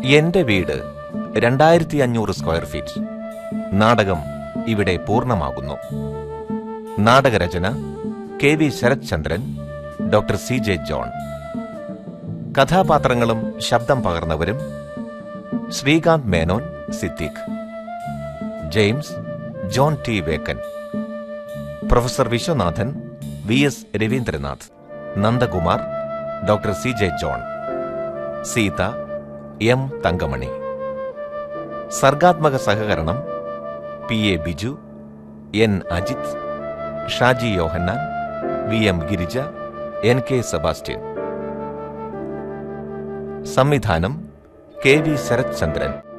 എന്റെ വീട് രണ്ടായിരത്തി അഞ്ഞൂറ് സ്ക്വയർ ഫീറ്റ് നാടകം ഇവിടെ പൂർണ്ണമാകുന്നു നാടകരചന K V Sarath Chandran doctor C J John കഥാപാത്രങ്ങളും ശബ്ദം പകർന്നവരും Sreekanth Menon Siddique James John T Vekkan professor Viswanathan V S Ravindranath Nandakumar doctor C J John Seetha M Thankamani സർഗാത്മക സഹകരണം P A Biju N Ajith Shaji Yohannan V M Girija N K Sebastian സംവിധാനം കെ വി ശരത് ചന്ദ്രൻ